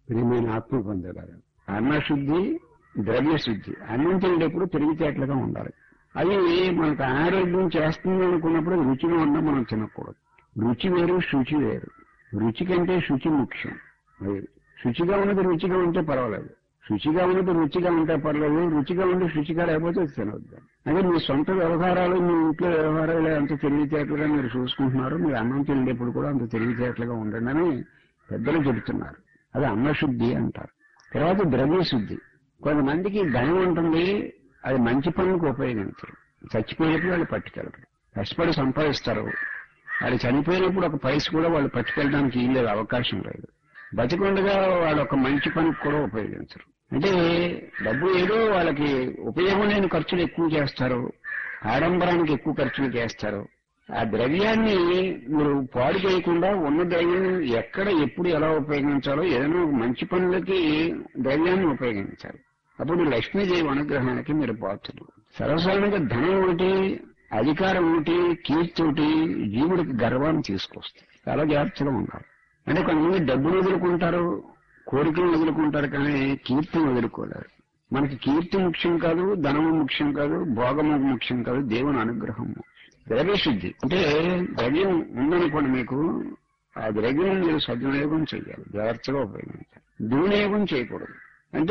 ప్రియమైన ఆత్మ పొందేలాగా అన్నశుద్ధి ద్రవ్య శుద్ధి అన్నం తినేటప్పుడు తెలివితేటలుగా ఉండాలి అది మనకు అనారోగ్యం చేస్తుంది అనుకున్నప్పుడు రుచిగా ఉన్నా మనం తినకూడదు రుచి వేరు శుచి వేరు రుచి కంటే శుచి ముఖ్యం అది శుచిగా ఉన్నది రుచిగా ఉంటే పర్వాలేదు శుచిగా ఉన్నది రుచిగా ఉంటే పర్లేదు రుచిగా ఉండి శుచిగా లేకపోతే అది తినవద్దు అదే మీ సొంత వ్యవహారాలు మీ ఇంట్లో వ్యవహారాలు ఎంత తెలివితేటలుగా మీరు చూసుకుంటున్నారు మీరు అన్నం తినేటప్పుడు కూడా అంత తెలివితేటలుగా ఉండండి అని పెద్దలు చెబుతున్నారు అది అన్నశుద్ధి అంటారు తర్వాత ద్రవ్య శుద్ధి కొంతమందికి ధనం ఉంటుంది అది మంచి పనులకు ఉపయోగించరు చచ్చిపోయినప్పుడు వాళ్ళు పట్టుకెళ్ళరు కష్టపడి సంపాదిస్తారు వాళ్ళు చనిపోయినప్పుడు ఒక పైస కూడా వాళ్ళు పట్టుకెళ్ళడానికి లేదు అవకాశం లేదు బతికుండగా వాళ్ళు ఒక మంచి పనికి కూడా ఉపయోగించరు అంటే డబ్బు ఏదో వాళ్ళకి ఉపయోగం లేని ఖర్చులు ఎక్కువ చేస్తారు ఆడంబరానికి ఎక్కువ ఖర్చులు చేస్తారు ఆ ద్రవ్యాన్ని మీరు పాడు చేయకుండా ఉన్న ద్రవ్యం ఎక్కడ ఎప్పుడు ఎలా ఉపయోగించాలో ఏదైనా ఒక మంచి పనులకి ద్రవ్యాన్ని ఉపయోగించాలి అప్పుడు లక్ష్మీదేవి అనుగ్రహానికి మీరు పాత్రలు సర్వసాధారణంగా ధనం ఒకటి అధికారం ఒకటి కీర్తి ఒకటి జీవుడికి గర్వాన్ని తీసుకొస్తుంది చాలా జాగ్రత్తగా ఉండాలి అంటే కొంతమంది డబ్బులు వదులుకుంటారు కోరికలు వదులుకుంటారు కానీ కీర్తిని వదులుకోలేరు మనకి కీర్తి ముఖ్యం కాదు ధనము ముఖ్యం కాదు భోగము ముఖ్యం కాదు దేవుని అనుగ్రహం ద్రవ్యశుద్ధి అంటే ద్రవ్యం ఉందనుకోండి మీకు ఆ ద్రవ్యం మీరు సద్వినియోగం చేయాలి జాగ్రత్తగా ఉపయోగించాలి దుర్వినియోగం చేయకూడదు అంటే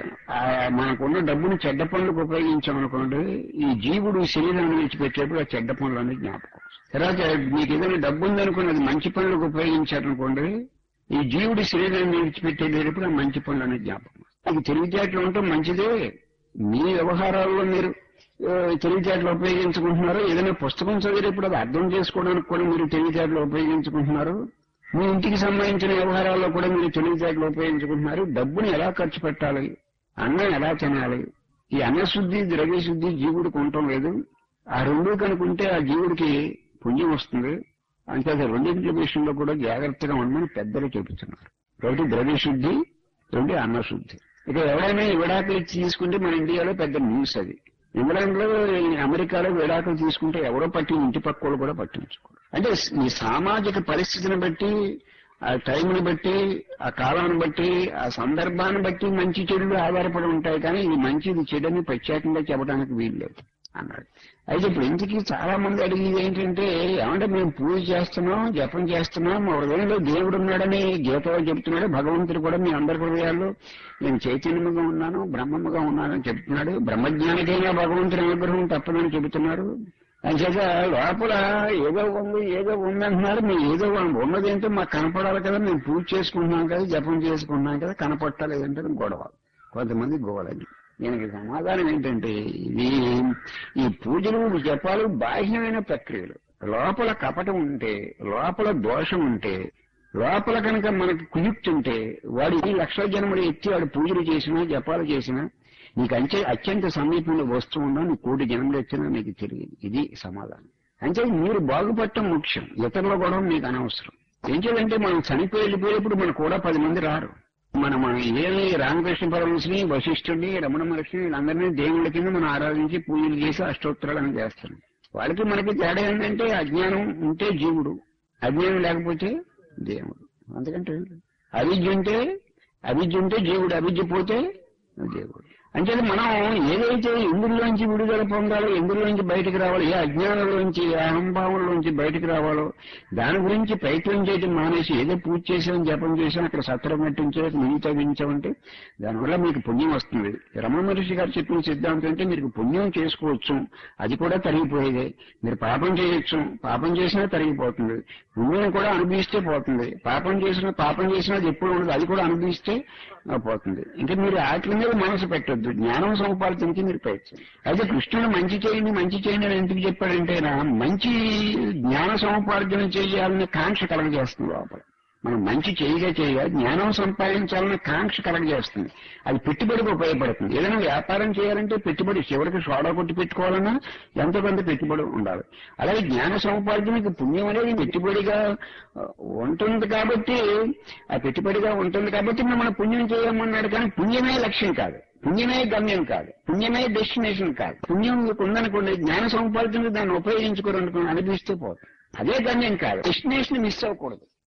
ఆ మనకున్న డబ్బుని చెడ్డ పనులకు ఉపయోగించామనుకోండి ఈ జీవుడు శరీరాన్ని విడిచిపెట్టేప్పుడు ఆ చెడ్డ పనులన్నీ జ్ఞాపకం తర్వాత మీకు ఏదైనా డబ్బు ఉందనుకుని అది మంచి పనులకు ఉపయోగించారనుకోండి ఈ జీవుడి శరీరాన్ని విడిచిపెట్టేటప్పుడు ఆ మంచి పనులన్నీ జ్ఞాపకం మీకు తెలివితేటలు ఉండటం మంచిదే మీ వ్యవహారాల్లో మీరు ఆ, తెలివితేటలు ఉపయోగించుకుంటున్నారు ఏదైనా పుస్తకం చదివేటప్పుడు అది అర్థం చేసుకోవడానికి కూడా మీరు తెలివితేటలు ఉపయోగించుకుంటున్నారు మీ ఇంటికి సంబంధించిన వ్యవహారాల్లో కూడా మీరు తెలివితేటలు ఉపయోగించుకుంటున్నారు డబ్బుని ఎలా ఖర్చు పెట్టాలి అన్నం ఎలా తినాలి ఈ అన్నశుద్ధి ద్రవ్యశుద్ధి జీవుడికి ఉండటం లేదు ఆ రెండు కనుకుంటే ఆ జీవుడికి పుణ్యం వస్తుంది అంటే అది రెండింటి విషయంలో కూడా జాగ్రత్తగా ఉండమని పెద్దలు చెబుతున్నారు ఒకటి ద్రవ్యశుద్ధి రెండు అన్నశుద్ధి ఇక ఎవరైనా ఈ విడాకులు తీసుకుంటే మన ఇండియాలో పెద్ద న్యూస్ అది ఇంగ్లాండ్ లో అమెరికాలో విడాకులు తీసుకుంటే ఎవరో పట్టి ఇంటి పక్క వాళ్ళు కూడా పట్టించుకోరు అంటే ఈ సామాజిక పరిస్థితిని బట్టి ఆ టైంని బట్టి ఆ కాలాన్ని బట్టి ఆ సందర్భాన్ని బట్టి మంచి చెడులు ఆధారపడి ఉంటాయి కానీ ఇది మంచిది చెడుని ప్రత్యేకంగా చెప్పడానికి వీల్లేదు అన్నాడు అయితే ఇప్పుడు ఇంటికి చాలా మంది అడిగేది ఏంటంటే ఏమంటే మేము పూజ చేస్తున్నాం జపం చేస్తున్నాం మా హృదయంలో దేవుడు ఉన్నాడని గీతలో చెప్తున్నాడు భగవంతుడు కూడా మీ అందరి హృదయాల్లో నేను చైతన్యముగా ఉన్నాను బ్రహ్మముగా ఉన్నానని చెప్తున్నాడు బ్రహ్మజ్ఞానికైనా భగవంతుని అనుగ్రహం తప్పదని చెబుతున్నారు అంచేత లోపల ఏదో ఉంది ఏదో ఉందంటున్నారు మేము ఏదో ఉన్నదేంటో మాకు కనపడాలి కదా మేము పూజ చేసుకుంటున్నాం కదా జపం చేసుకుంటున్నాం కదా కనపట్టలేదంటే గొడవ కొంతమంది గోడని దీనికి సమాధానం ఏంటంటే ఇది ఈ పూజలు జపాలు బాహ్యమైన ప్రక్రియలు లోపల కపటం ఉంటే లోపల దోషం ఉంటే లోపల కనుక మనకి కుయుక్తి ఉంటే వాడు ఈ లక్షల జన్మలు ఎత్తి వాడు పూజలు చేసినా జపాలు చేసినా నీకు అంచే అత్యంత సమీపంలో వస్తువు ఉన్నా నీ కోటి జన్మలు ఎత్తినా నీకు తెలియదు ఇది సమాధానం అంటే మీరు బాగుపడటం ముఖ్యం ఇతరుల కూడా మీకు అనవసరం ఏం చేయాలంటే మనం చనిపోయి వెళ్ళిపోయేప్పుడు మన కూడా పది మంది రారు మన మన ఏమి రామకృష్ణ పరమశిని వశిష్ఠుడిని రమణ మహర్షిని వీళ్ళందరినీ దేవుళ్ళ కింద మనం ఆరాధించి పూజలు చేసి అష్టోత్తరాలను చేస్తాం వాళ్ళకి మనకి తేడా ఏంటంటే అజ్ఞానం ఉంటే జీవుడు అజ్ఞానం లేకపోతే దేవుడు అందుకంటే అవిద్య ఉంటే అవిద్య ఉంటే జీవుడు అవిద్య పోతే దేవుడు అంటే మనం ఏదైతే ఇందులోంచి విడుదల పొందాలో ఇందులోంచి బయటకు రావాలో ఏ అజ్ఞానంలోంచి ఏ అహంభావంలోంచి బయటకు రావాలో దాని గురించి ప్రయత్నం చేయడం మానేసి ఏదో పూజ చేసాం జపం చేసాం అక్కడ సత్రం పెట్టించే మిగి తగ్గించామంటే దానివల్ల మీకు పుణ్యం వస్తుంది రమణ మహర్షి గారు చెప్పిన సిద్ధాంతం అంటే మీరు పుణ్యం చేసుకోవచ్చు అది కూడా తరిగిపోయేదే మీరు పాపం చేయొచ్చు పాపం చేసినా తరిగిపోతుంది పుణ్యం కూడా అనుభవిస్తే పోతుంది పాపం చేసినా పాపం చేసినా అది ఎప్పుడు ఉండదు అది కూడా అనుభవిస్తే ఆ, పోతుంది ఇంకా మీరు వాటి మీద మనసు పెట్టొద్దు జ్ఞానం సముపార్జనకి మీరు ప్రయత్నం అయితే కృష్ణుడు మంచి చేయండి మంచి చేయండి అని ఎందుకు చెప్పాడంటే నా మంచి జ్ఞాన సముపార్జన చేయాలనే కాంక్ష కలగజేస్తుంది లోపల మనం మంచి చేయగా చేయగా జ్ఞానం సంపాదించాలనే కాంక్ష కలగజేస్తుంది అది పెట్టుబడికి ఉపయోగపడుతుంది ఏదైనా వ్యాపారం చేయాలంటే పెట్టుబడి చివరికి సోడా కొట్టి పెట్టుకోవాలన్నా ఎంతో కొంత పెట్టుబడి ఉండాలి అలాగే జ్ఞాన సముపార్జనకి పుణ్యం అనేది పెట్టుబడిగా ఆ, ఉంటుంది కాబట్టి ఆ పెట్టుబడిగా ఉంటుంది కాబట్టి మిమ్మల్ని పుణ్యం చేయమన్నాడు కానీ పుణ్యమే లక్ష్యం కాదు పుణ్యమే గమ్యం కాదు పుణ్యమే డెస్టినేషన్ కాదు పుణ్యం మీకు ఉందనుకోండి జ్ఞాన సముపార్జనకు దాన్ని ఉపయోగించుకోరనుకోండి అనిపిస్తే పోతుంది అదే గమ్యం కాదు డెస్టినేషన్ మిస్ అవ్వకూడదు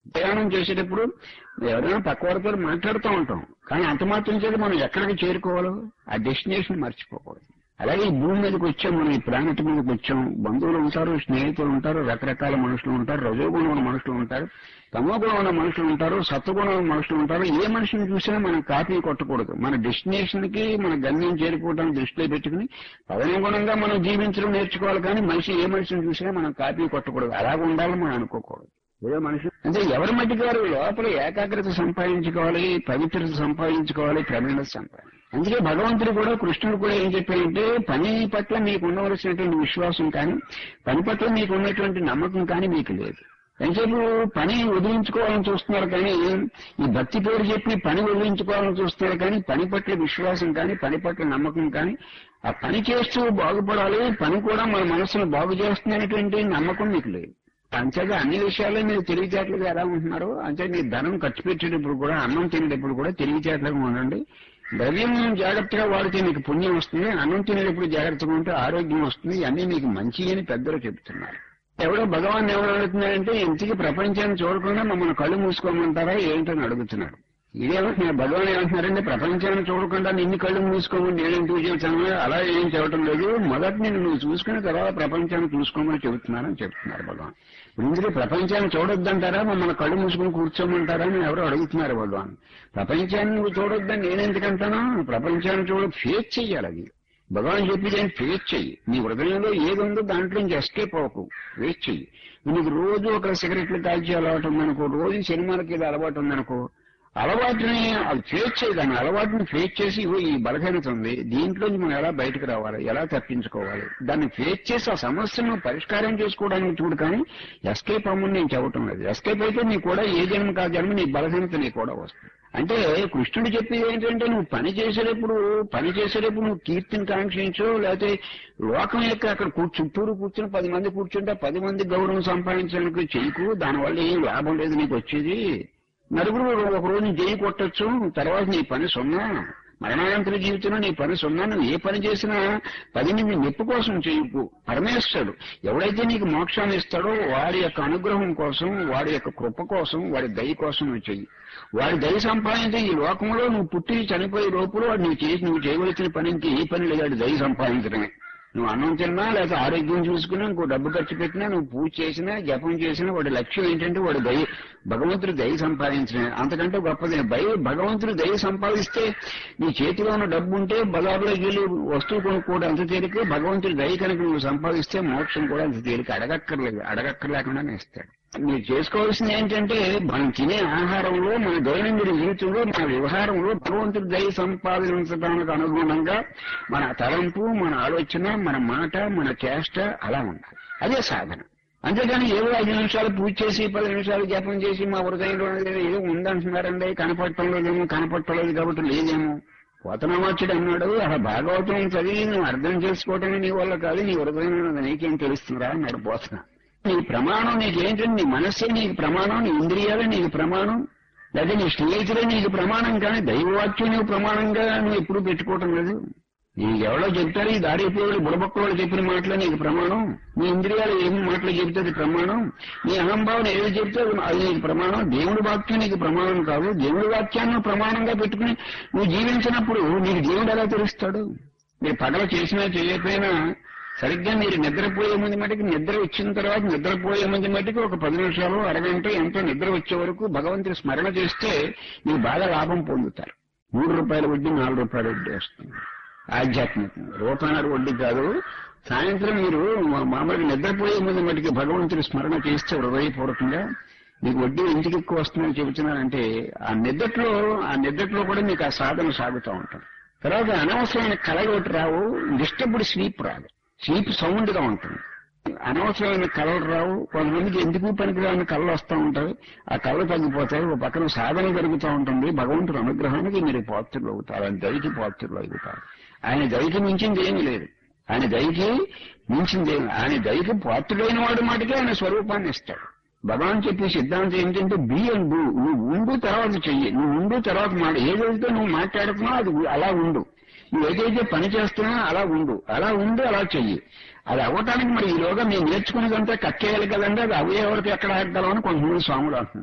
ప్రయాణం చేసేటప్పుడు ఎవరైనా పక్క వారితో మాట్లాడుతూ ఉంటాం కానీ అంత మాత్రం చేత మనం ఎక్కడికి చేరుకోవాలో ఆ డెస్టినేషన్ మర్చిపోకూడదు అలాగే ఈ భూమి మీదకి వచ్చాం మనం ఈ ప్లానెట్ మీదకి వచ్చాం బంధువులు ఉంటారు స్నేహితులు ఉంటారు రకరకాల మనుషులు ఉంటారు రజోగుణం ఉన్న మనుషులు ఉంటారు తమోగుణం ఉన్న మనుషులు ఉంటారు సత్వగుణం ఉన్న మనుషులు ఉంటారు ఏ మనిషిని చూసినా మనం కాపీ కొట్టకూడదు మన డెస్టినేషన్ కి మన గమ్యం చేరుకోవడానికి దృష్టిలో పెట్టుకుని తదనుగుణంగా మనం జీవించడం నేర్చుకోవాలి కానీ మనిషి ఏ మనిషిని చూసినా మనం కాపీ కొట్టకూడదు అలాగ ఉండాలని మనం అనుకోకూడదు ఏదో మనిషి అంటే ఎవరి మట్టి గారు లోపల ఏకాగ్రత సంపాదించుకోవాలి పవిత్రత సంపాదించుకోవాలి క్రమేణ సంపాదించాలి అందుకే భగవంతుడు కూడా కృష్ణుడు కూడా ఏం చెప్పారంటే పని పట్ల మీకు ఉండవలసినటువంటి విశ్వాసం కానీ పని పట్ల మీకు ఉన్నటువంటి నమ్మకం కానీ మీకు లేదు ఎంతసేపు పని వదిలించుకోవాలని చూస్తున్నారు కానీ ఈ భక్తి పేరు చెప్పి పని వదిలించుకోవాలని చూస్తున్నారు కానీ పని పట్ల విశ్వాసం కానీ పని పట్ల నమ్మకం కానీ ఆ పని చేస్తూ బాగుపడాలి పని కూడా మన మనసును బాగు చేస్తుందనేటువంటి నమ్మకం మీకు లేదు అంతేగా అన్ని విషయాల్లో మీరు తెలివితేటలుగా ఎలా ఉంటున్నారు అంటే మీరు ధనం ఖర్చు పెట్టేటప్పుడు కూడా అన్నం తినేటప్పుడు కూడా తెలివితేటలుగా ఉండండి ద్రవ్యం జాగ్రత్తగా వాడితే మీకు పుణ్యం వస్తుంది అన్నం తినేటప్పుడు జాగ్రత్తగా ఉంటే ఆరోగ్యం వస్తుంది అన్నీ మీకు మంచి అని పెద్దలు చెబుతున్నారు ఎవడో భగవాన్ ఎవరు అడుగుతున్నారంటే ఇంటికి ప్రపంచాన్ని చూడకుండా మమ్మల్ని కళ్ళు మూసుకోమంటారా ఏంటని అడుగుతున్నాడు ఇదేమంటున్నారు భగవాన్ ఏమంటున్నారంటే ప్రపంచాన్ని చూడకుండా నిన్ను కళ్ళు మూసుకోమని నేను ఎందుకు చెబుతాను అలా ఏం చెప్పడం లేదు మొదటి నేను నువ్వు చూసుకుని తర్వాత ప్రపంచాన్ని చూసుకోమని చెబుతున్నానని చెప్తున్నారు భగవాన్ ఇప్పుడు ఇందులో ప్రపంచాన్ని చూడొద్దంటారా మమ్మల్ని కళ్ళు మూసుకుని కూర్చోమంటారా అని ఎవరో అడుగుతున్నారు భగవాన్ ప్రపంచాన్ని నువ్వు చూడొద్దని నేను ఎందుకంటాను ప్రపంచాన్ని చూడ ఫేస్ చెయ్యాలి అది భగవాన్ చెప్పేది ఏం ఫేస్ చెయ్యి నీ హృదయంలో ఏది ఉందో దాంట్లో నుంచి ఎస్కేప్ అవ్వకు ఫేస్ చెయ్యి నీకు రోజు ఒక సిగరెట్లు కాల్చే అలవాటు ఉందనుకో రోజు సినిమాలకి ఇది అలవాటు ఉందనుకో అలవాటుని అది ఫేస్ చేయి దాని అలవాటుని ఫేస్ చేసి ఇగో ఈ బలహీనత ఉంది దీంట్లో మనం ఎలా బయటకు రావాలి ఎలా తప్పించుకోవాలి దాన్ని ఫేస్ చేసి ఆ సమస్యను పరిష్కారం చేసుకోవడానికి చూడు కానీ ఎస్కేప్ అమ్మని నేను చెప్పటం లేదు ఎస్కేప్ అయితే నీ కూడా ఏ జన్మ కా జన్మ నీ బలహీనత నీ కూడా వస్తుంది అంటే కృష్ణుడు చెప్పేది ఏంటంటే నువ్వు పని చేసేటప్పుడు పని చేసేటప్పుడు నువ్వు కీర్తిని కాంక్షించో లేకపోతే లోకం యొక్క అక్కడ కూ- చుట్టూరు కూర్చుని పది మంది కూర్చుంటే పది మంది గౌరవం సంపాదించడానికి చేయకు దానివల్ల ఏం లాభం లేదు నీకు వచ్చేది నలుగురు ఒక రోజు జై కొట్టొచ్చు తర్వాత నీ పని సున్నా మరణానంతర జీవితంలో నీ పని సున్నా నువ్వు ఏ పని చేసినా పది మంది మెప్పు కోసం చేయకు పరమేశ్వరుడు ఎవడైతే నీకు మోక్షాన్ని ఇస్తాడో వాడి యొక్క అనుగ్రహం కోసం వాడి యొక్క కృప కోసం వాడి దయ కోసం నువ్వు చెయ్యి వాడి దయ సంపాదించి ఈ లోకంలో నువ్వు పుట్టి చనిపోయే లోపల వాడు నువ్వు చేసి నువ్వు చేయవలసిన పని ఇంక ఏ పని లేదు వాడి దయ సంపాదించడమే నువ్వు అన్నం తిన్నా లేకపోతే ఆరోగ్యం చూసుకున్నా ఇంకో డబ్బు ఖర్చు పెట్టినా నువ్వు పూజ చేసినా జపం చేసినా వాడి లక్ష్యం ఏంటంటే వాడి దయ భగవంతుడు దయ సంపాదించడమే అంతకంటే గొప్పది భయ భగవంతుడు దయ సంపాదిస్తే నీ చేతిలో ఉన్న డబ్బు ఉంటే బజార్లోకి వెళ్ళి వస్తువు కొనుక్కోవడం అంత తేలిక భగవంతుడి దయ కనుక నువ్వు సంపాదిస్తే మోక్షం కూడా అంత తేలిక అడగక్కర్లేదు అడగక్కర్లేకుండానే ఇస్తాడు మీరు చేసుకోవాల్సింది ఏంటంటే మనం తినే ఆహారంలో మన దైనందిన జీవితంలో మన వ్యవహారంలో భగవంతుడి దయ సంపాదించడానికి అనుగుణంగా మన తలంపు మన ఆలోచన మన మాట మన చేష్ట అలా ఉండాలి అదే సాధన అంతేగాని ఏదో ఐదు నిమిషాలు పూజ చేసి పది నిమిషాలు జపం చేసి మా హృదయంలో ఏదో ఉందంటున్నారండి కనపడటం లేదేమో కనపడటలేదు కాబట్టి లేదేమో పోతనామాచుడు అన్నాడు అలా భాగవతం చదివి నువ్వు అర్థం చేసుకోవటమే నీ వల్ల కాదు నీ హృదయంలో ఉన్నది నీకేం తెలుస్తుందా అన్నాడు పోతన నీ ప్రమాణం నీకేంటంటే నీ మనస్సే నీకు ప్రమాణం నీ ఇంద్రియాలే నీకు ప్రమాణం లేదా నీ స్నేహితులే నీకు ప్రమాణం కానీ దైవవాక్యం నీకు ప్రమాణంగా నువ్వు ఎప్పుడు పెట్టుకోవటం లేదు నీకు ఎవరో చెప్తారు ఈ దారి ఉపయోగులు బుడబొక్కలు చెప్పిన మాటలే నీకు ప్రమాణం నీ ఇంద్రియాలు ఏమి మాటలు చెబితే అది ప్రమాణం నీ అహంభావన ఏది చెప్తే అది అది నీకు ప్రమాణం దేవుడి వాక్యం నీకు ప్రమాణం కాదు దేవుడి వాక్యాన్ని నువ్వు ప్రమాణంగా పెట్టుకుని నువ్వు జీవించినప్పుడు నీకు దేవుడు ఎలా తెలుస్తాడు మీరు పగల చేసినా చేయకపోయినా సరిగ్గా మీరు నిద్రపోయే ముందు మటుకు నిద్ర వచ్చిన తర్వాత నిద్రపోయే ముందు మటుకు ఒక పది నిమిషాలు అరగంట ఎంతో నిద్ర వచ్చే వరకు భగవంతుడి స్మరణ చేస్తే మీరు బాగా లాభం పొందుతారు మూడు రూపాయల వడ్డీ నాలుగు రూపాయల వడ్డీ వస్తుంది ఆధ్యాత్మికంగా రూపాయల వడ్డీ కాదు సాయంత్రం మీరు మా- మామూలుగా నిద్రపోయే ముందు మటుకు భగవంతుడి స్మరణ చేస్తే హృదయపూర్వకంగా మీకు వడ్డీ ఇంటికి ఎక్కువ వస్తుందని చెబుతున్నానంటే ఆ నిద్రలో ఆ నిద్రలో కూడా మీకు ఆ సాధన సాగుతూ ఉంటుంది తర్వాత అనవసరమైన కళలు ఒకటి రావు డిస్టర్బ్డ్ స్లీప్ రాదు స్లీప్ సౌండ్ గా ఉంటుంది అనవసరమైన కళలు రావు కొంతమందికి ఎందుకు పనికిరాని కళ్ళు వస్తూ ఉంటాయి ఆ కళ్ళు తగ్గిపోతాయి ఒక పక్కన సాధన జరుగుతూ ఉంటుంది భగవంతుడి అనుగ్రహానికి మీరు పాత్రలు అవుతారు ఆయన దయకి పాత్రలు అవుతారు ఆయన దయకి మించింది ఏమీ లేదు ఆయన దయకి మించింది ఏమి ఆయన దయకి పాత్రుడైన వాడు మాటకే ఆయన స్వరూపాన్ని ఇస్తాడు భగవాన్ చెప్పే సిద్ధాంతం ఏంటంటే బి అండ్ డూ నువ్వు ఉండు తర్వాత చెయ్యి నువ్వు ఉండు తర్వాత మాట ఏదైతే నువ్వు మాట్లాడుతున్నావు అది అలా ఉండు నువ్వు ఏదైతే పని చేస్తున్నావో అలా ఉండు అలా ఉండు అలా చెయ్యి అది అవ్వటానికి మరి ఈలోగా మేము నేర్చుకున్నదంతా కక్కేయాలి కదండి అది అవే ఎవరికి ఎక్కడ ఆడగలమని కొంతమంది స్వాములు అంటున్నారు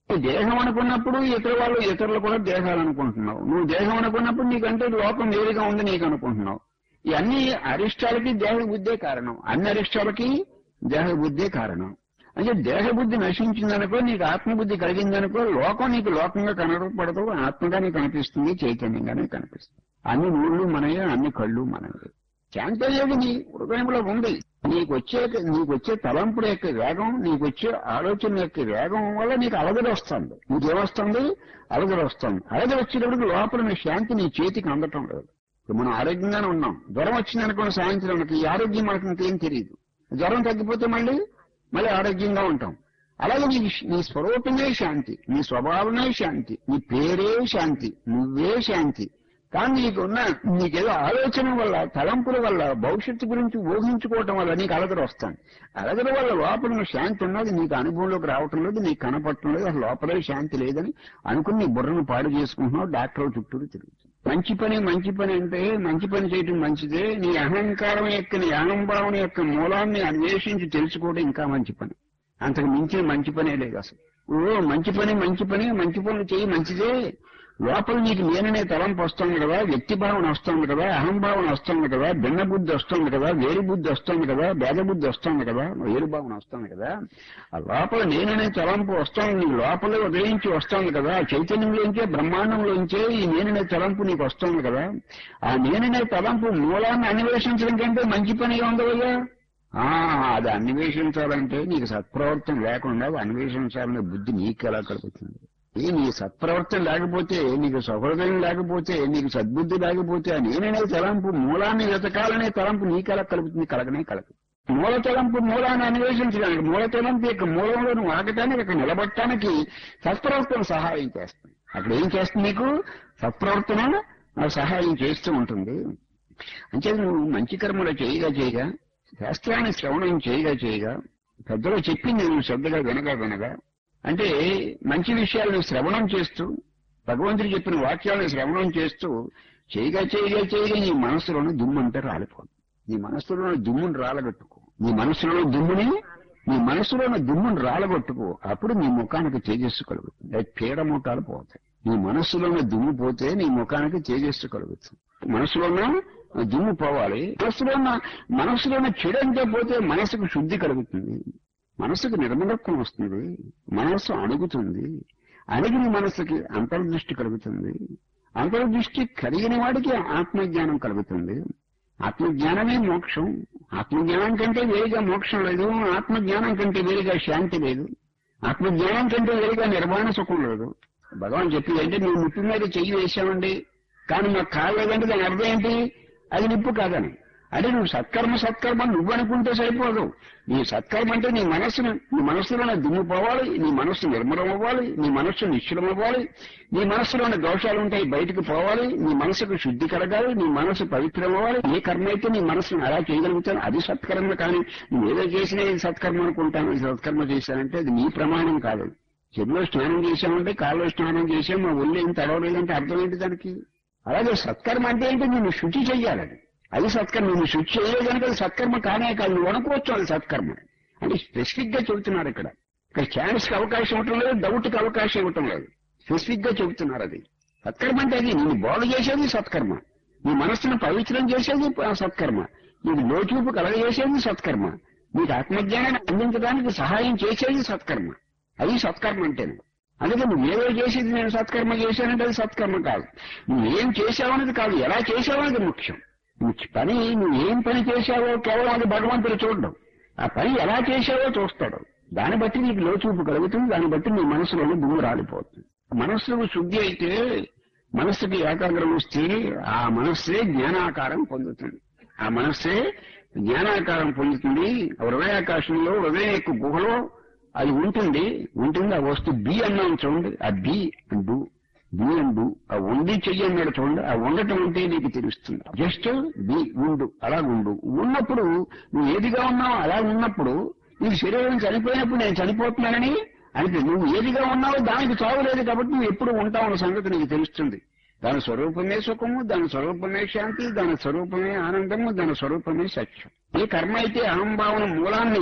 ఈ దేహం అనుకున్నప్పుడు ఇతర వాళ్ళు ఇతరులు కూడా దేహాలు అనుకుంటున్నావు నువ్వు దేహం అనుకున్నప్పుడు నీకంటే లోకం వేరుగా ఉంది నీకు అనుకుంటున్నావు ఈ అన్ని అరిష్టాలకి దేహ బుద్ధే కారణం అన్ని అరిష్టాలకి దేహ బుద్ధే కారణం అంటే దేహ బుద్ధి నశించిందనుకో నీకు ఆత్మబుద్ధి కలిగిందనుకో లోకం నీకు లోకంగా కనపడదు ఆత్మగా నీకు కనిపిస్తుంది చైతన్యంగానే కనిపిస్తుంది అన్ని నూళ్ళు మనయే అన్ని కళ్ళు మనయే శాంతయ్యేది నీ హృదయంలో ఉంది నీకు వచ్చే నీకు వచ్చే తలంపుల యొక్క వేగం నీకు వచ్చే ఆలోచన యొక్క వేగం వల్ల నీకు అలగడ వస్తుంది నీకేమొస్తుంది అలగడ వస్తుంది అలగడ వచ్చేటప్పుడు లోపల నీ శాంతి నీ చేతికి అందటం లేదు ఇప్పుడు మనం ఆరోగ్యంగానే ఉన్నాం జ్వరం వచ్చిందనుకోండి సాయంత్రం మనకి ఈ ఆరోగ్యం మనకి ఇంకేం తెలియదు జ్వరం తగ్గిపోతే మళ్ళీ మళ్ళీ ఆరోగ్యంగా ఉంటాం అలాగే నీ నీ స్వరూపమే శాంతి నీ స్వభావమే శాంతి నీ పేరే శాంతి నువ్వే శాంతి కానీ నీకున్న నీకేదో ఆలోచన వల్ల తలంపుల వల్ల భవిష్యత్తు గురించి ఊహించుకోవటం వల్ల నీకు అలగర వస్తాను అలగర వల్ల లోపల ఉన్న శాంతి ఉన్నది నీకు అనుభవంలోకి రావటం లేదు నీకు కనపడటం లేదు అసలు లోపలే శాంతి లేదని అనుకుని నీ బుర్రను పాడు చేసుకుంటున్నావు డాక్టర్ చుట్టూరు తిరుగుతుంది మంచి పని మంచి పని అంటే మంచి పని చేయటం మంచిదే నీ అహంకారం యొక్క నీ అహంభావం యొక్క మూలాన్ని అన్వేషించి తెలుసుకోవడం ఇంకా మంచి పని అంతకు మించిన మంచి పనే లేదు అసలు ఓ మంచి పని మంచి పని మంచి పనులు చేయి మంచిదే లోపల నీకు నేననే తలంపు వస్తుంది కదా వ్యక్తి భావన వస్తుంది కదా అహంభావన వస్తుంది కదా భిన్న బుద్ధి వస్తుంది కదా వేరు బుద్ధి వస్తుంది కదా భేద బుద్ధి వస్తుంది కదా వేరు భావన వస్తుంది కదా ఆ లోపల నేననే తలంపు వస్తుంది నీ లోపలే ఉదయించి వస్తుంది కదా చైతన్యంలోంచే బ్రహ్మాండంలోంచే ఈ నేననే తలంపు నీకు వస్తుంది కదా ఆ నేననే తలంపు మూలాన్ని అన్వేషించడం కంటే మంచి పనిగా ఉండవయ్యా ఆ అది అన్వేషించాలంటే నీకు సత్ప్రవర్తన లేకుండా అన్వేషించాలనే బుద్ధి నీకు ఎలా కలుగుతుంది ఈ నీ సత్ప్రవర్తన లేకపోతే నీకు సహృదయం లేకపోతే నీకు సద్బుద్ధి లేకపోతే ఆ నేననే తలంపు మూలాన్ని వెతకాలనే తలంపు నీకెలా కలుగుతుంది కలగనే కలగదు మూల తలంపు మూలాన్ని అన్వేషించడానికి మూల తలంపు యొక్క మూలంలో నువ్వు ఆగటానికి అక్కడ నిలబట్టడానికి సత్ప్రవర్తన సహాయం చేస్తుంది అక్కడ ఏం చేస్తుంది నీకు సత్ప్రవర్తన నాకు సహాయం చేస్తూ ఉంటుంది అంటే నువ్వు మంచి కర్మలు చేయగా చేయగా శాస్త్రాన్ని శ్రవణం చేయగా చేయగా పెద్దలు చెప్పింది నువ్వు శ్రద్ధగా వినగా వినగా అంటే మంచి విషయాలను శ్రవణం చేస్తూ భగవంతుడు చెప్పిన వాక్యాలను శ్రవణం చేస్తూ చేయగా చేయగా చేయగా నీ మనసులోని దుమ్మంతా రాలిపోదు నీ మనసులోని దుమ్మును రాలగొట్టుకో నీ మనసులోని దుమ్ముని నీ మనసులోని దుమ్మును రాలగొట్టుకో అప్పుడు నీ ముఖానికి తేజస్సు కలుగుతుంది అది పీడమూటాలు పోతాయి నీ మనస్సులోని దుమ్ము పోతే నీ ముఖానికి తేజస్సు కలుగుతుంది మనసులోన దుమ్ము పోవాలి మనసులో ఉన్న మనసులో ఉన్న చెడు అంతా పోతే మనసుకు శుద్ధి కలుగుతుంది మనసుకు నిర్మలత్వం వస్తుంది మనస్సు అణుగుతుంది అణిగిన మనసుకి అంతర్దృష్టి కలుగుతుంది అంతర్దృష్టి కలిగిన వాడికి ఆత్మజ్ఞానం కలుగుతుంది ఆత్మజ్ఞానమే మోక్షం ఆత్మజ్ఞానం కంటే వేరుగా మోక్షం లేదు ఆత్మజ్ఞానం కంటే వేరుగా శాంతి లేదు ఆత్మజ్ఞానం కంటే వేరుగా నిర్వాణ సుఖం లేదు భగవాన్ చెప్పింది అంటే నువ్వు ముట్టు మీద చెయ్యి వేసామండి కానీ మాకు కాలేదంటే దాని అర్థం ఏంటి అది నిప్పు కాదని అంటే నువ్వు సత్కర్మ సత్కర్మ నువ్వు అనుకుంటే సరిపోదు నీ సత్కర్మ అంటే నీ మనస్సును నీ మనస్సులోనే దుమ్ము పోవాలి నీ మనస్సు నిర్మలం అవ్వాలి నీ మనస్సు నిశ్చలం అవ్వాలి నీ మనస్సులోని దోషాలు ఉంటాయి బయటకు పోవాలి నీ మనసుకు శుద్ధి కలగాలి నీ మనసు పవిత్రం అవ్వాలి ఏ కర్మ అయితే నీ మనసును అలా చేయగలుగుతాను అది సత్కర్మ కానీ నువ్వు ఏదో చేసినా ఇది సత్కర్మ అనుకుంటాను ఇది సత్కర్మ చేశానంటే అది నీ ప్రమాణం కాదు చెరువులో స్నానం చేశామంటే కాళ్ళలో స్నానం చేసాం మా ఒళ్ళు ఏం తడవలేదంటే అర్థం ఏంటి దానికి అలాగే సత్కర్మ అంటే ఏంటి నిన్ను శుచి చెయ్యాలని అది సత్కర్మ నువ్వు శుచి చేయలేదు కనుక అది సత్కర్మ కానే కాదు నువ్వు అనుకోవచ్చు అది సత్కర్మ అంటే స్పెసిఫిక్ గా చెబుతున్నారు ఇక్కడ ఇక్కడ ఛాన్స్ కి అవకాశం ఇవ్వటం లేదు డౌట్ కి అవకాశం ఇవ్వటం లేదు స్పెసిఫిక్ గా చెబుతున్నారు అది సత్కర్మ అంటే అది నేను బాగు చేసేది సత్కర్మ నీ మనస్సును పవిత్రం చేసేది ఆ సత్కర్మ నీకు లోచూపు కలగజేసేది సత్కర్మ నీకు ఆత్మజ్ఞానాన్ని అందించడానికి సహాయం చేసేది సత్కర్మ అది సత్కర్మ అంటేనే అందుకే నువ్వు ఏదో చేసేది నేను సత్కర్మ చేశానంటే అది సత్కర్మ కాదు నువ్వు ఏం చేశావనేది కాదు ఎలా చేశావనేది ముఖ్యం నువ్వు పని నువ్వు ఏం పని చేశావో కేవలం అది భగవంతుడు చూడడం ఆ పని ఎలా చేశావో చూస్తాడు దాన్ని బట్టి నీకు లోచూపు కలుగుతుంది దాన్ని బట్టి నీ మనసులోని దుమ్ము రాలిపోతుంది మనస్సుకు శుద్ధి అయితే మనస్సుకి ఏకాగ్రం వస్తే ఆ మనస్సే జ్ఞానాకారం పొందుతుంది ఆ మనస్సే జ్ఞానాకారం పొందుతుంది హృదయాకాశంలో హృదయ యొక్క గుహలో అది ఉంటుంది ఉంటుంది ఆ వస్తువు బి అన్నాం చూడండి ఆ బి అండు బి అండు ఆ ఉండి చెయ్యి అన్నాడు చూడండి ఆ ఉండటం అంటే నీకు తెలుస్తుంది జస్ట్ బి ఉండు అలా ఉండు ఉన్నప్పుడు నువ్వు ఏదిగా ఉన్నావు అలా ఉన్నప్పుడు నీకు శరీరం చనిపోయినప్పుడు నేను చనిపోతున్నానని అంటే నువ్వు ఏదిగా ఉన్నావో దానికి చావు లేదు కాబట్టి నువ్వు ఎప్పుడు ఉంటావు అన్న సంగతి నీకు తెలుస్తుంది దాని స్వరూపమే సుఖము దాని స్వరూపమే శాంతి దాని స్వరూపమే ఆనందము దాని స్వరూపమే సత్యం ఈ కర్మ అయితే అహంభావన మూలాన్ని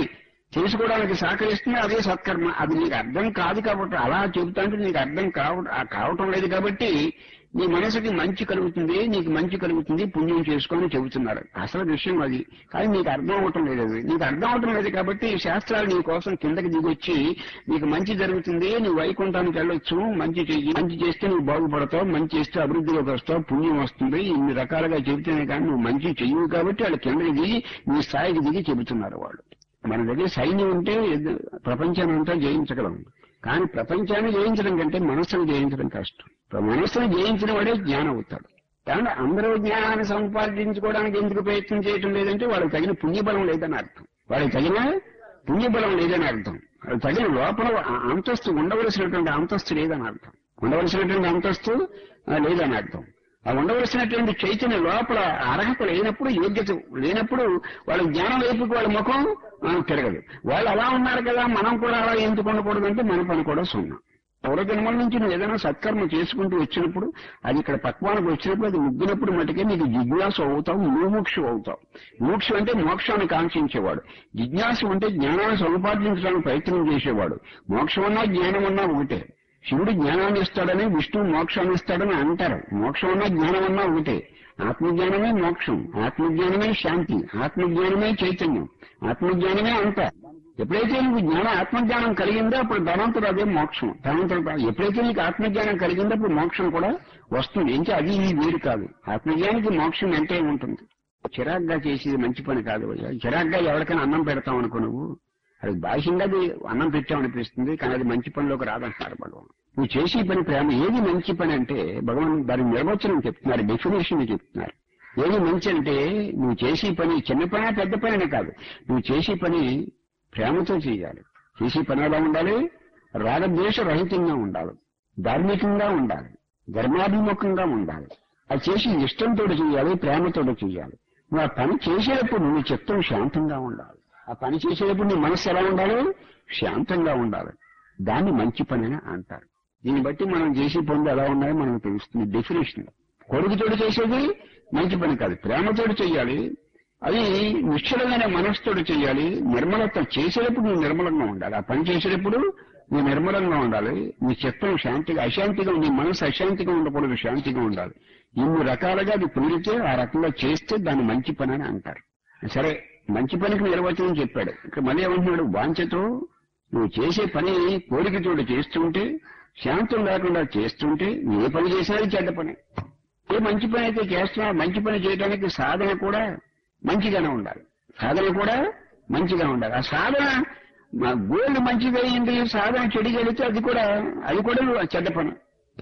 చేసుకోవడానికి సహకరిస్తుంది అదే సత్కర్మ అది నీకు అర్థం కాదు కాబట్టి అలా చెబుతాంటే నీకు అర్థం కావ కావటం లేదు కాబట్టి నీ మనసుకి మంచి కలుగుతుంది నీకు మంచి కలుగుతుంది పుణ్యం చేసుకొని చెబుతున్నారు అసలు విషయం అది కానీ నీకు అర్థం అవటం లేదు అది నీకు అర్థం అవటం లేదు కాబట్టి ఈ శాస్త్రాలు నీ కోసం కిందకి దిగొచ్చి నీకు మంచి జరుగుతుంది నువ్వు వైకుంఠానికి వెళ్ళొచ్చు మంచి చెయ్యి మంచి చేస్తే నువ్వు బాగుపడతావు మంచి చేస్తే అభివృద్ధిలోకి వస్తావు పుణ్యం వస్తుంది ఇన్ని రకాలుగా చెబితేనే కానీ నువ్వు మంచి చెయ్యవు కాబట్టి వాళ్ళు కిందకి దిగి నీ స్థాయికి దిగి చెబుతున్నారు వాళ్ళు మన దగ్గర సైన్యం ఉంటే ఎద్దు- ప్రపంచాన్ని అంతా జయించగలం కానీ ప్రపంచాన్ని జయించడం కంటే మనస్సును జయించడం కష్టం ఇప్పుడు మనస్సును జయించిన వాడే జ్ఞానం అవుతాడు కానీ అందరూ జ్ఞానాన్ని సంపాదించుకోవడానికి ఎందుకు ప్రయత్నం చేయటం లేదంటే వాళ్ళకి తగిన పుణ్యబలం లేదని అర్థం వాళ్ళకి తగిన పుణ్యబలం లేదని అర్థం వాళ్ళకి తగిన లోపల ఆ అంతస్తు ఉండవలసినటువంటి అంతస్తు లేదని అర్థం ఉండవలసినటువంటి అంతస్తు ఆ, లేదని అర్థం ఆ ఉండవలసినటువంటి చైతన్య లోపల అర్హత లేనప్పుడు యోగ్యత లేనప్పుడు వాళ్ళ జ్ఞానం వైపుకి వాళ్ళ ముఖం ఆ, తిరగదు వాళ్ళు అలా ఉన్నారు కదా మనం కూడా అలా ఎందుకు ఉండకూడదంటే మన పని కూడా సున్నా పూర్వజన్మల నుంచి నువ్వు ఏదైనా సత్కర్మ చేసుకుంటూ వచ్చినప్పుడు అది ఇక్కడ పక్వానికి వచ్చినప్పుడు అది ఉగ్గినప్పుడు మటుకే నీకు జిజ్ఞాసు అవుతావు ముముక్షు అవుతావు మోక్ష అంటే మోక్షాన్ని కాంక్షించేవాడు జిజ్ఞాసు అంటే జ్ఞానాన్ని సముపార్జించడానికి ప్రయత్నం చేసేవాడు మోక్షం అన్నా జ్ఞానం అన్నా ఒకటే శివుడు జ్ఞానాన్ని ఇస్తాడని విష్ణువు మోక్షాన్ని ఇస్తాడని అంటారు మోక్షం అన్నా జ్ఞానం అన్నా ఒకటే ఆత్మజ్ఞానమే మోక్షం ఆత్మజ్ఞానమే శాంతి ఆత్మజ్ఞానమే చైతన్యం ఆత్మజ్ఞానమే అంత ఎప్పుడైతే నీకు జ్ఞానం ఆత్మజ్ఞానం కలిగిందో అప్పుడు ధనంతుడు అదే మోక్షం ధనంతుడు కాదు. ఎప్పుడైతే నీకు ఆత్మజ్ఞానం కలిగిందో అప్పుడు మోక్షం కూడా వస్తుంది ఇంకా అది ఈ వేరు కాదు ఆత్మజ్ఞానికి మోక్షం ఎంతే ఉంటుంది చిరాగ్గా చేసేది మంచి పని కాదు భయ్యా. చిరాగ్గా ఎవరికైనా అన్నం పెడతాం అనుకో నువ్వు అది బాహ్యంగా అది అన్నం పెట్టామనిపిస్తుంది కానీ అది మంచి పనిలోకి రాదంటారు భగవాన్ నువ్వు చేసే పని ప్రేమ ఏది మంచి పని అంటే భగవాన్ దాని నిర్వచనం చెప్తున్నారు డెఫినేషన్ చెప్తున్నారు ఏది మంచి అంటే నువ్వు చేసే పని చిన్న పని పెద్ద పని అని కాదు నువ్వు చేసే పని ప్రేమతో చేయాలి చేసే పని ఎలా ఉండాలి రాగద్వేష రహితంగా ఉండాలి ధార్మికంగా ఉండాలి ధర్మాభిముఖంగా ఉండాలి అది చేసి ఇష్టంతో చేయాలి ప్రేమతో చేయాలి నువ్వు ఆ పని చేసేటప్పుడు నీ చిత్తం శాంతంగా ఉండాలి ఆ పని చేసేటప్పుడు నీ మనస్సు ఎలా ఉండాలి శాంతంగా ఉండాలి దాన్ని మంచి పని అని అంటారు దీన్ని బట్టి మనం చేసే పనులు ఎలా ఉన్నాయో మనకు తెలుస్తుంది డెఫినేషన్ కొడుకుతోటి చేసేది మంచి పని కాదు ప్రేమతోటి చేయాలి అది నిశ్చలమైన మనస్సుతోటి చేయాలి నిర్మలత చేసేటప్పుడు నువ్వు నిర్మలంగా ఉండాలి ఆ పని చేసేటప్పుడు నువ్వు నిర్మలంగా ఉండాలి నీ చిత్తం శాంతిగా అశాంతిగా నీ మనసు అశాంతిగా ఉండకూడదు శాంతిగా ఉండాలి ఇన్ని రకాలుగా అది కుదిరితే ఆ రకంగా చేస్తే దాన్ని మంచి పని అని అంటారు సరే మంచి పనికి నిర్వచనం చెప్పాడు ఇక్కడ మళ్ళీ ఏమంటున్నాడు వాంఛతో నువ్వు చేసే పని కోరికతోటి చేస్తుంటే శాంతం లేకుండా చేస్తుంటే ఏ పని చేసినా అది చెడ్డ పని ఏ మంచి పని అయితే చేస్తున్నా మంచి పని చేయడానికి సాధన కూడా మంచిగానే ఉండాలి సాధన కూడా మంచిగా ఉండాలి ఆ సాధన మా గోల్డ్ మంచిదయ్యింది సాధన చెడిగలిగితే అది కూడా అది కూడా చెడ్డ పని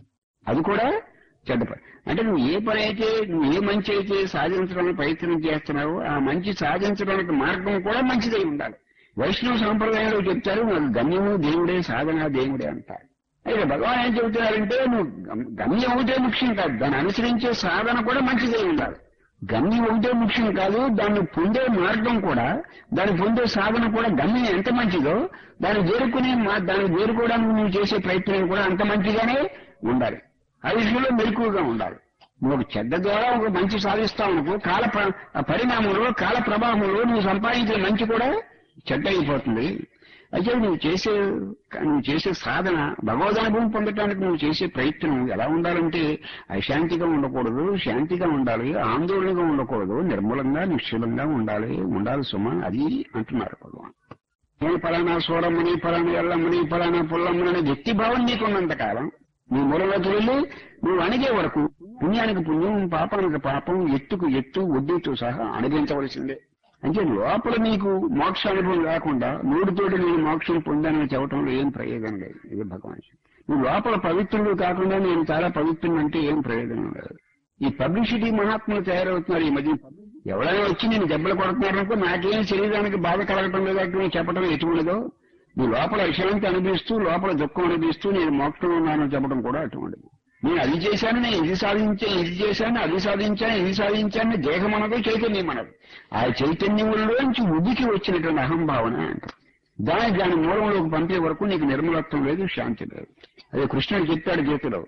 అది కూడా చెడ్డ పని అంటే నువ్వు ఏ పని అయితే నువ్వు ఏ మంచి అయితే సాధించడానికి ప్రయత్నం చేస్తున్నావో ఆ మంచి సాధించడానికి మార్గం కూడా మంచిదై ఉండాలి వైష్ణవ సాంప్రదాయంలో చెప్తారు నాకు గమ్యము దేవుడే సాధన దేవుడే అంటారు అయితే భగవాన్ ఏం చెబుతున్నారంటే నువ్వు గమ్- గమ్యం ఒకటే ముఖ్యం కాదు దాన్ని అనుసరించే సాధన కూడా మంచిదై ఉండాలి గమ్యం ఒకటే ముఖ్యం కాదు దాన్ని పొందే మార్గం కూడా దాన్ని పొందే సాధన కూడా గమ్యం ఎంత మంచిదో దాన్ని చేరుకునే మా- దాన్ని చేరుకోవడానికి నువ్వు చేసే ప్రయత్నం కూడా అంత మంచిగానే ఉండాలి ఆ విషయంలో మెలకువగా ఉండాలి నువ్వు ఒక చెడ్డ ద్వారా ఒక మంచి సాధిస్తావు అనుకో కాల ప్ర- ఆ పరిణామంలో కాల ప్రభావంలో నువ్వు సంపాదించిన మంచి కూడా చెడ్డ అయిపోతుంది అయితే నువ్వు చేసే నువ్వు చేసే సాధన భగవద్ అనుభవం పొందటానికి నువ్వు చేసే ప్రయత్నం ఎలా ఉండాలంటే అశాంతిగా ఉండకూడదు శాంతిగా ఉండాలి ఆందోళనగా ఉండకూడదు నిర్మలంగా నిశ్చలంగా ఉండాలి ఉండాలి సుమ అది అంటున్నారు భగవాన్ నేను ఫలానా సూరమ్మని ఫలానా ఎల్లమ్మని ఫలానా పుల్లమ్మని అనే వ్యక్తి భావం నీకున్నంత కాలం నీ మూలలోకి వెళ్ళి నువ్వు అణిగే వరకు పుణ్యానికి పుణ్యం పాపానికి పాపం ఎత్తుకు ఎత్తు వడ్డీతో సహా అనుభవించవలసిందే అంటే లోపల నీకు మోక్ష అనుభవం లేకుండా నోటితోటి నేను మోక్షం పొందానని చెప్పడంలో ఏం ప్రయోజనం లేదు ఇది భగవాన్ చెప్పి. నువ్వు లోపల పవిత్రుడు కాకుండా నేను చాలా పవిత్రుడు అంటే ఏం ప్రయోజనం లేదు ఈ పబ్లిసిటీ మహాత్ములు తయారవుతున్నారు ఈ మధ్య ఎవరైనా వచ్చి నేను దెబ్బలు కొడుతున్నారనుకో నాకేం శరీరానికి బాధ కలగటం లేదంటే నువ్వు చెప్పడం ఎటువంటిదో నీ లోపల అశాంతి అనిపిస్తూ లోపల దుఃఖం అనిపిస్తూ నేను మోక్షంలో ఉన్నానని చెప్పడం కూడా అటువంటిది నేను అది చేశాను నేను ఇది సాధించాను ఇది చేశాను అది సాధించాను ఇది సాధించాను దేహం అనదు చైతన్యం అనదు ఆ చైతన్యంలోంచి ఉదికి వచ్చినటువంటి అహంభావన అంటారు దాని దాని మూలంలోకి పంపే వరకు నీకు నిర్మలత్వం లేదు శాంతి లేదు అదే కృష్ణుడు చెప్పాడు గీతలో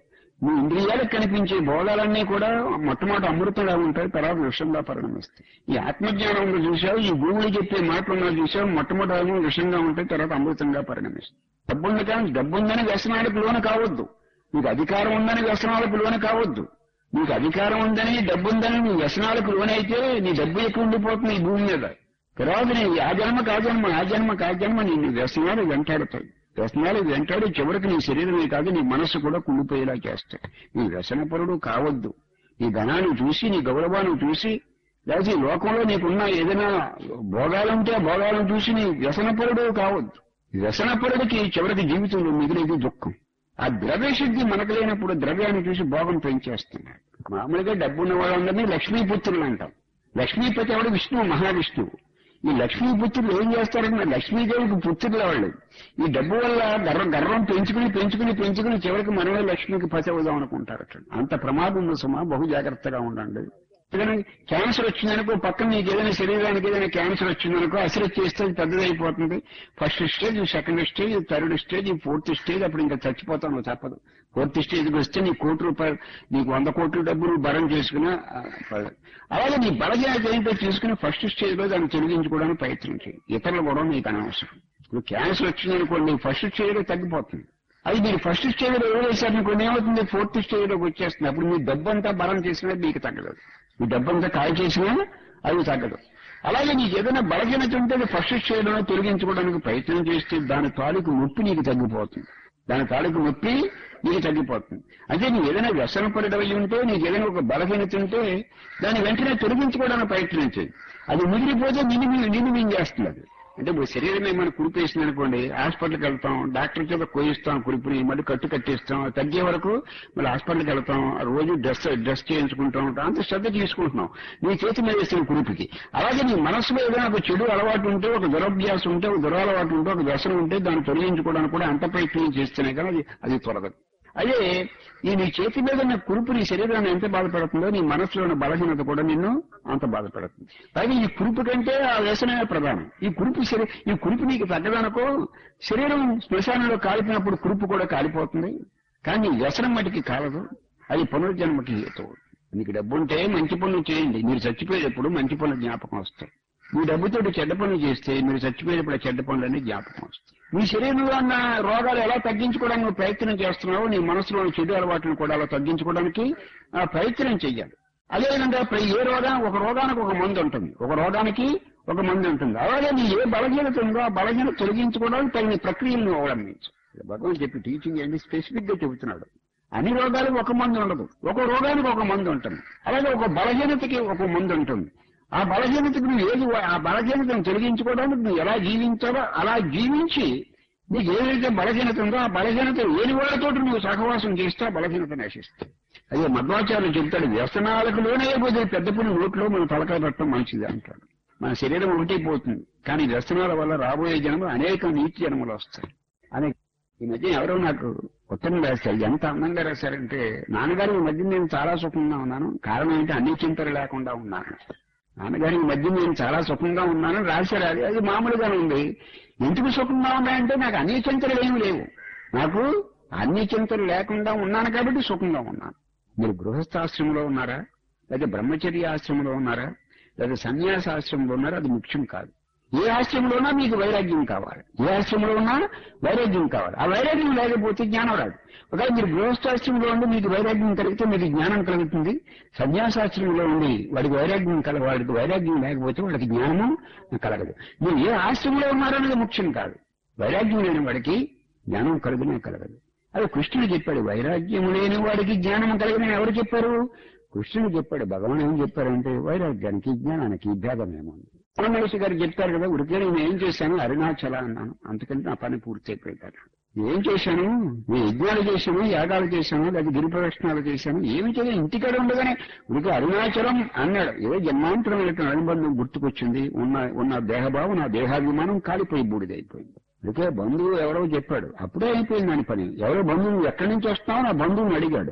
మీ ఇంద్రియాలకు కనిపించే బోధాలన్నీ కూడా మొట్టమొదటి అమృతంగా ఉంటాయి తర్వాత విషంగా పరిణమిస్తాయి ఈ ఆత్మజ్ఞానంలో చూసావు ఈ భూములు చెప్పే మాటలు చూసావు మొట్టమొదటి ఏమో విషంగా ఉంటాయి తర్వాత అమృతంగా పరిణమిస్తాయి డబ్బు ఉంది కానీ డబ్బు ఉందని వ్యసనాలకు లోన కావద్దు నీకు అధికారం ఉందని వ్యసనాలకు లోన కావద్దు నీకు అధికారం ఉందని డబ్బు ఉందని నీ వ్యసనాలకు లోనైతే నీ డబ్బు ఎక్కువ ఉండిపోతుంది ఈ భూమి మీద తర్వాత నీ ఆ జన్మకు ఆ జన్మ ఆ జన్మకు ఆ జన్మ నిన్ను వ్యసనాలు వెంటాడుతాయి వ్యసనాలు వెంటాడి చివరికి నీ శరీరమే కాదు నీ మనస్సు కూడా కుండిపోయేలా చేస్తాయి నీ వ్యసనపరుడు కావద్దు నీ ధనాన్ని చూసి నీ గౌరవాన్ని చూసి లేకపోతే ఈ లోకంలో నీకున్న ఏదైనా భోగాలుంటే ఆ భోగాలను చూసి నీ వ్యసనపరుడు కావద్దు వ్యసనపరుడికి చివరికి జీవితంలో మిగిలేది దుఃఖం ఆ ద్రవ్య శుద్ధి మనకు లేనప్పుడు ద్రవ్యాన్ని చూసి భోగం పెంచేస్తున్నాడు మామూలుగా డబ్బున్న వాళ్ళందరినీ లక్ష్మీపుత్రులు అంటాం లక్ష్మీపతి ఎవడు విష్ణువు మహావిష్ణువు ఈ లక్ష్మీపుత్రులు ఏం చేస్తారంటే లక్ష్మీదేవికి పుత్రులు వాళ్ళు ఈ డబ్బు వల్ల గర్వం గర్వం పెంచుకుని పెంచుకుని పెంచుకుని చివరికి మనమే లక్ష్మికి పసి అవుదాం అనుకుంటారు అంత ప్రమాదం ఉంది సుమా బహు జాగ్రత్తగా ఉండండి ఏదైనా క్యాన్సర్ వచ్చిందనుకో పక్కన నీకు ఏదైనా శరీరానికి ఏదైనా క్యాన్సర్ వచ్చిందనుకో అసలు చేస్తే అది పెద్దదైపోతుంది first stage second stage third stage fourth stage అప్పుడు ఇంకా చచ్చిపోతాను తప్పదు ఫోర్త్ స్టేజ్కి వస్తే నీ కోటి రూపాయలు నీకు వంద కోట్ల డబ్బులు భరం చేసుకున్నా ఆ, పర్లేదు. అలాగే నీ బలహీనత ఏంటో తీసుకుని ఫస్ట్ స్టేజ్ లో దాన్ని తొలగించుకోవడానికి ప్రయత్నం చేయి ఇతరులు కూడా నీకు అనవసరం ఇప్పుడు క్యాన్సర్ వచ్చిందనుకోండి ఫస్ట్ స్టేజ్ లో తగ్గిపోతుంది అది మీరు ఫస్ట్ స్టేజ్ లో వదిలేశారనుకోండి ఏమవుతుంది ఫోర్త్ స్టేజ్ లోకి వచ్చేస్తుంది అప్పుడు మీ డబ్బంతా బలం చేసినా మీకు తగ్గదు మీ డబ్బంతా కాయ చేసినా అది తగ్గదు అలాగే నీకు ఏదైనా బలహీనత ఉంటే అది ఫస్ట్ స్టేజ్ లో తొలగించుకోవడానికి ప్రయత్నం చేస్తే దాని తాలూకు నొప్పి నీకు తగ్గిపోతుంది దాని తాలూకు నొప్పి నీకు తగ్గిపోతుంది అదే నీకు ఏదైనా వ్యసన పడడమై ఉంటే నీకు ఏదైనా ఒక బలహీనత ఉంటే దాన్ని వెంటనే తొలగించుకోవడానికి ప్రయత్నం చేయి అది మిగిలిపోతే నిన్ను మీ- నిన్ను మింగేస్తుంది అది అంటే ఇప్పుడు శరీరం ఏమైనా కురిపేసింది అనుకోండి హాస్పిటల్కి వెళ్తాం డాక్టర్ చేత కోయిస్తాం కురిపిని మళ్ళీ కట్టు కట్టేస్తాం అది తగ్గే వరకు మళ్ళీ హాస్పిటల్కి వెళ్తాం ఆ రోజు డ్రెస్ డ్రెస్ చేయించుకుంటాం అంత శ్రద్ధ తీసుకుంటున్నాం నీ చేతి మీద వేసిన కురిపికి అలాగే నీ మనసులో ఏదైనా ఒక చెడు అలవాటు ఉంటే ఒక దురభ్యాసం ఉంటే ఒక దురలవాటు ఉంటే ఒక వ్యసనం ఉంటే దాన్ని తొలగించుకోవడానికి కూడా అంత ప్రయత్నం చేస్తేనే కానీ అది అది తొలగదు అదే ఈ నీ చేతి మీద ఉన్న కురుపు నీ శరీరాన్ని ఎంత బాధపడుతుందో నీ మనసులో ఉన్న బలహీనత కూడా నిన్ను అంత బాధపడుతుంది పైగా ఈ కురుపు కంటే ఆ వ్యసనమే ప్రధానం ఈ కురుపు శరీ ఈ కురుపు నీకు తగ్గదనుకో శరీరం శ్మశానంలో కాలిపినప్పుడు కురుపు కూడా కాలిపోతుంది కానీ ఈ వ్యసనం మటుకి కాలదు అది పునర్జన్మకి హేతువు నీకు డబ్బు ఉంటే మంచి పనులు చేయండి మీరు చచ్చిపోయేటప్పుడు మంచి పనులు జ్ఞాపకం వస్తాయి మీ డబ్బుతోటి చెడ్డ పనులు చేస్తే మీరు చచ్చిపోయేటప్పుడు ఆ చెడ్డ పనులన్నీ జ్ఞాపకం వస్తాయి మీ శరీరంలో ఉన్న రోగాలు ఎలా తగ్గించుకోవడానికి నువ్వు ప్రయత్నం చేస్తున్నావో నీ మనసులో ఉన్న చెడు అలవాట్లను కూడా అలా తగ్గించుకోవడానికి ఆ ప్రయత్నం చెయ్యాలి అదేవిధంగా ప్ర- ఏ రోగం ఒక రోగానికి ఒక మందు ఉంటుంది ఒక రోగానికి ఒక మందు ఉంటుంది అలాగే నీ ఏ బలహీనత ఉందో ఆ బలహీనత తొలగించుకోవడానికి తగిన ప్రక్రియలను అవలంబించు భగవాన్ చెప్పి టీచింగ్ ఏంటి స్పెసిఫిక్ గా చెబుతున్నాడు అన్ని రోగాలకు ఒక మందు ఉండదు ఒక రోగానికి ఒక మందు ఉంటుంది అలాగే ఒక బలహీనతకి ఒక మందు ఉంటుంది ఆ బలహీనతకు నువ్వు ఏది వా- ఆ బలహీనతను తొలగించుకోవడానికి నువ్వు ఎలా జీవించాలో అలా జీవించి నీకు ఏదైతే బలహీనత ఉందో ఆ బలహీనత లేని వాళ్ళతో నువ్వు సహవాసం చేస్తే ఆ బలహీనత నశిస్తుంది అదే మధ్వాచార్యులు చెప్తాడు వ్యసనాలకు లోనే పోతే పెద్ద పుని నోట్లో మనం తలకాయ పెట్టడం మంచిది అంటాడు మన శరీరం ఒకటైపోతుంది కానీ వ్యసనాల వల్ల రాబోయే జన్మలు అనేక నీతి జన్మలు వస్తాయి అనే ఈ మధ్య ఎవరో నాకు ఉత్తరం రాశారు ఎంత అందంగా రాశారంటే నాన్నగారు ఈ మధ్య నేను చాలా సుఖంగా ఉన్నాను కారణం ఏంటి అన్ని చింతలు లేకుండా ఉన్నాను నాన్నగారి ఈ మధ్య నేను చాలా సుఖంగా ఉన్నాను రాశారు అది అది మామూలుగానే ఉంది ఎందుకు సుఖంగా ఉన్నాయంటే నాకు అన్ని చింతలు ఏమి లేవు నాకు అన్ని చింతలు లేకుండా ఉన్నాను కాబట్టి సుఖంగా ఉన్నాను మీరు గృహస్థాశ్రమంలో ఉన్నారా లేదా బ్రహ్మచర్య ఆశ్రమంలో ఉన్నారా లేదా సన్యాస ఆశ్రమంలో ఉన్నారా అది ముఖ్యం కాదు ఏ ఆశ్రమంలో ఉన్నా మీకు వైరాగ్యం కావాలి ఏ ఆశ్రమంలో ఉన్నా వైరాగ్యం కావాలి ఆ వైరాగ్యం లేకపోతే జ్ఞానం రాదు ఒకవేళ మీరు గృహస్థాశ్రమంలో ఉండి మీకు వైరాగ్యం కలిగితే మీకు జ్ఞానం కలుగుతుంది సన్యాసాశ్రమంలో ఉండి వాడికి వైరాగ్యం కల వాడికి వైరాగ్యం లేకపోతే వాడికి జ్ఞానము కలగదు మీరు ఏ ఆశ్రమంలో ఉన్నారనేది ముఖ్యం కాదు వైరాగ్యం లేని వాడికి జ్ఞానం కలుగునే కలగదు అదే కృష్ణుడు చెప్పాడు వైరాగ్యం లేని వాడికి జ్ఞానం కలిగిన ఎవరు చెప్పారు కృష్ణుడు చెప్పాడు భగవాన్ ఏం చెప్పారంటే వైరాగ్యానికి జ్ఞానానికి భేదమేమో మహర్షి గారు చెప్తారు కదా ఉడికే నేను ఏం చేశాను అరుణాచల అన్నాను అందుకని నా పని పూర్తి అయిపోయింది ఏం చేశాను నేను యజ్ఞాలు చేశాను యాగాలు చేశాను లేదా గిరి ప్రదక్షిణాలు చేశాను ఏమి చేయలేదు ఇంటికాడ ఉండగానే ఉడికి అరుణాచలం అన్నాడు ఏదో జన్మాంతరమైనటువంటి అనుబంధం గుర్తుకొచ్చింది ఉన్న ఉన్న దేహభావం నా దేహాభిమానం కాలిపోయి బూడిదైపోయింది అందుకే బంధువు ఎవరో చెప్పాడు అప్పుడే అయిపోయింది దాని పని ఎవరో బంధువు ఎక్కడి నుంచి వస్తావు నా బంధువుని అడిగాడు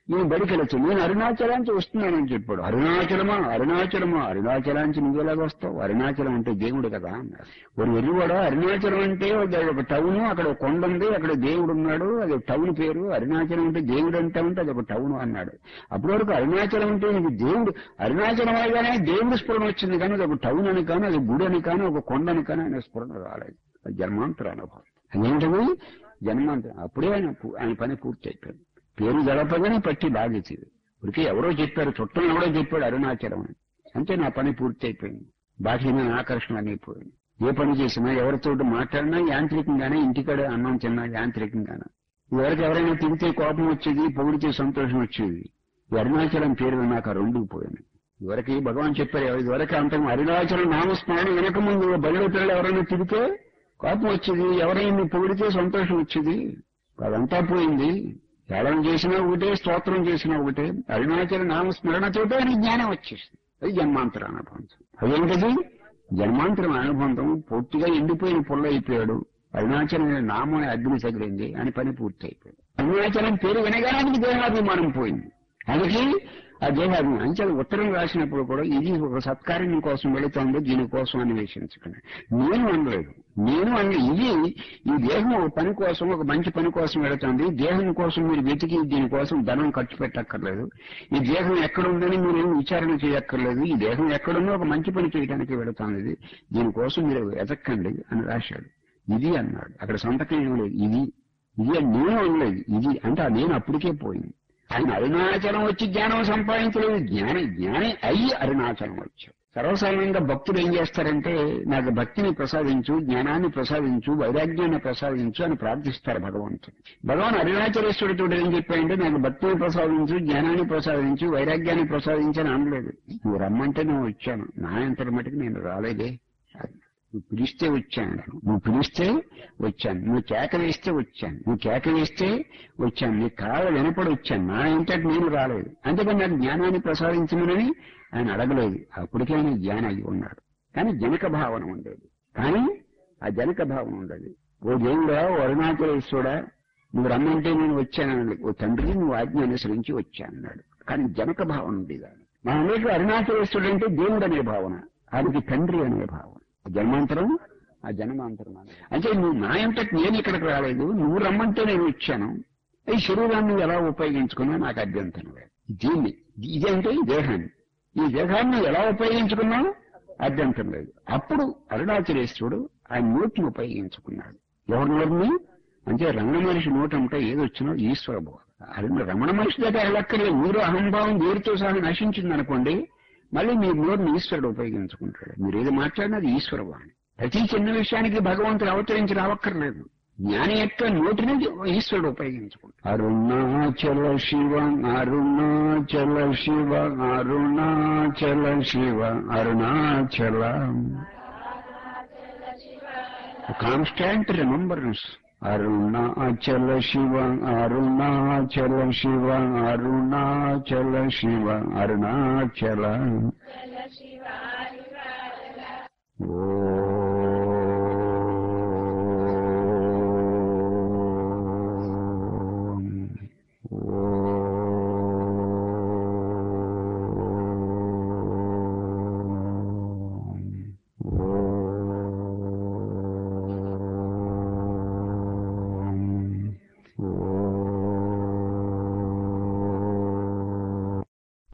ఈయన బడికి వెళ్ళొచ్చు నేను అరుణాచలానికి వస్తున్నానని చెప్పాడు అరుణాచలమా అరుణాచలమా అరుణాచలానికి నువ్వు ఎలాగ వస్తావు అరుణాచలం అంటే దేవుడు కదా అన్నారు ఒక ఎరువాడ అరుణాచలం అంటే అది ఒక టౌన్ అక్కడ ఒక కొండ ఉంది అక్కడ దేవుడు ఉన్నాడు అది ఒక టౌన్ పేరు అరుణాచలం అంటే దేవుడు అంటే ఉంటే అది ఒక టౌన్ అన్నాడు అప్పటి వరకు అరుణాచలం అంటే ఇది దేవుడు అరుణాచలం అనగానే దేవుడి స్ఫురణ వచ్చింది కానీ అది ఒక టౌన్ అని కానీ అది గుడి అని కానీ ఒక కొండ అని కానీ ఆయన స్ఫురణ రాలేదు అది జన్మాంతర అనుభవం అదేంటది జన్మాంతరం అప్పుడే ఆయన పూ- ఆయన పని పూర్తి అయిపోయింది పేరు గడపగానే పట్టి బాధించింది ఇప్పటికే ఎవరో చెప్పారు చుట్టం ఎవరో చెప్పాడు అరుణాచలం అని అంతే నా పని పూర్తి అయిపోయింది బాహ్యమైన ఆకర్షణ అనేపోయింది ఏ పని చేసినా ఎవరితో మాట్లాడినా యాంత్రికంగానే ఇంటికాడ అన్నం తిన్నా యాంత్రికంగానే ఎవరికి ఎవరైనా తింటే కోపం వచ్చేది పొగిడితే సంతోషం వచ్చేది ఈ అరుణాచలం పేరు నాకు ఆ రెండు పోయింది ఇవరికి భగవాన్ చెప్పారు ఎవరి ఇదివరకు అంత అరుణాచలం నామస్మరణ వెనక ముందు బడిలో పిల్లలు ఎవరైనా తిరిగితే కోపం వచ్చేది ఎవరైనా పొగిడితే సంతోషం వచ్చేది అదంతా పోయింది ఏడం చేసినా ఒకటే స్తోత్రం చేసినా ఒకటే అరుణాచల నామస్మరణతోటే అని జ్ఞానం వచ్చేసింది అది జన్మాంతర అనుబంధం అదేంటది జన్మాంతరం అనుబంధం పూర్తిగా ఎండిపోయిన పుల్ల అయిపోయాడు అరుణాచలం అనే నామం అగ్ని తగిలింది అని పని పూర్తి అయిపోయింది అరుణాచలం పేరు వినగానే దేహాభిమానం పోయింది అందుకే ఆ దేహాభిమానం అంచేది ఉత్తరం రాసినప్పుడు కూడా ఇది ఒక సత్కార్యం కోసం వెళుతోంది దీనికోసం అన్వేషించకండి నేను అనలేదు నేను అన్న ఇది ఈ దేహం ఒక పని కోసం ఒక మంచి పని కోసం వెళుతుంది దేహం కోసం మీరు వెతికి దీనికోసం ధనం ఖర్చు పెట్టక్కర్లేదు ఈ దేహం ఎక్కడుందని మీరు ఏం విచారణ చేయక్కర్లేదు ఈ దేహం ఎక్కడుందో ఒక మంచి పని చేయడానికి వెళుతుంది ఇది దీనికోసం మీరు వెతక్కండి అని రాశాడు ఇది అన్నాడు అక్కడ సంతకం ఏం లేదు ఇది ఇది అని నేను అనలేదు ఇది అంటే ఆ నేను అప్పటికే పోయింది ఆయన అరుణాచలం వచ్చి జ్ఞానం సంపాదించలేదు జ్ఞాని జ్ఞాని అయ్యి అరుణాచలం వచ్చాడు సర్వసాధారణంగా భక్తులు ఏం చేస్తారంటే నాకు భక్తిని ప్రసాదించు జ్ఞానాన్ని ప్రసాదించు వైరాగ్యాన్ని ప్రసాదించు అని ప్రార్థిస్తారు భగవంతుడు భగవాన్ అరుణాచలేశ్వరుడితో ఏం చెప్పాడంటే నాకు భక్తిని ప్రసాదించు జ్ఞానాన్ని ప్రసాదించు వైరాగ్యాన్ని ప్రసాదించు అని అనలేదు నువ్వు రమ్మంటే నువ్వు వచ్చాను నా అంతటి మటుకు నేను రాలేదే నువ్వు పిలిస్తే వచ్చాను నువ్వు పిలిస్తే వచ్చాను నువ్వు కేక వేస్తే వచ్చాను నువ్వు కేక వేస్తే వచ్చాను నీ కాళ్ళ వెనపడి వచ్చాను నా ఇంతటి నేను రాలేదు అంతేకాని నాకు జ్ఞానాన్ని ప్రసాదించమని ఆయన అడగలేదు అప్పటికే ఆయన జ్ఞానం అయి ఉన్నాడు కానీ జనక భావన ఉండేది కానీ ఆ జనక భావన ఉండేది ఓ దేవుడా ఓ అరుణాచలేశ్వరుడా నువ్వు రమ్మంటే నేను వచ్చాను ఓ తండ్రి నువ్వు ఆజ్ఞ అనుసరించి వచ్చానన్నాడు కానీ జనక భావన ఉండేది మా అనేక అరుణాచలేశ్వరుడు అంటే దేవుడు అనే భావన ఆయనకి తండ్రి అనే భావన ఆ జన్మాంతరం ఆ జన్మాంతరం అనే. అంటే నువ్వు నా ఎంతటి నేను ఇక్కడికి రాలేదు నువ్వు రమ్మంటే నేను వచ్చాను ఈ శరీరాన్ని నువ్వు ఎలా ఉపయోగించుకున్నా నాకు అభ్యంతరం లేదు దీన్ని ఇదేంటే ఈ దేహాన్ని ఈ దేహాన్ని ఎలా ఉపయోగించుకున్నావు అభ్యంతరం లేదు అప్పుడు అరుణాచలేశ్వరుడు ఆయన నోటిని ఉపయోగించుకున్నాడు ఎవరి నోటిని అంటే రమణ మనిషి నోటు అంటే ఏదొచ్చినా ఈశ్వర బోధ అరుణ రమణ మనిషి దగ్గర వెళ్ళక్కర్లేదు మీరు అహంభావం వేరుతో సహా నశించింది అనుకోండి మళ్ళీ మీ నోరుని ఈశ్వరుడు ఉపయోగించుకుంటాడు మీరు ఏది మాట్లాడినా అది ఈశ్వర వాణి ప్రతి చిన్న విషయానికి భగవంతుడు అవతరించి రావక్కర్లేదు జ్ఞాని యొక్క నోటిని ఈశ్వరుడు ఉపయోగించుకుంటాడు అరుణాచల శివ అరుణాచల శివ అరుణాచల శివ అరుణాచల కాన్స్టాంట్ రిమెంబరెన్స్ అరుణాచల శివ అరుణాచల శివ అరుణాచల శివ అరుణాచల ఓ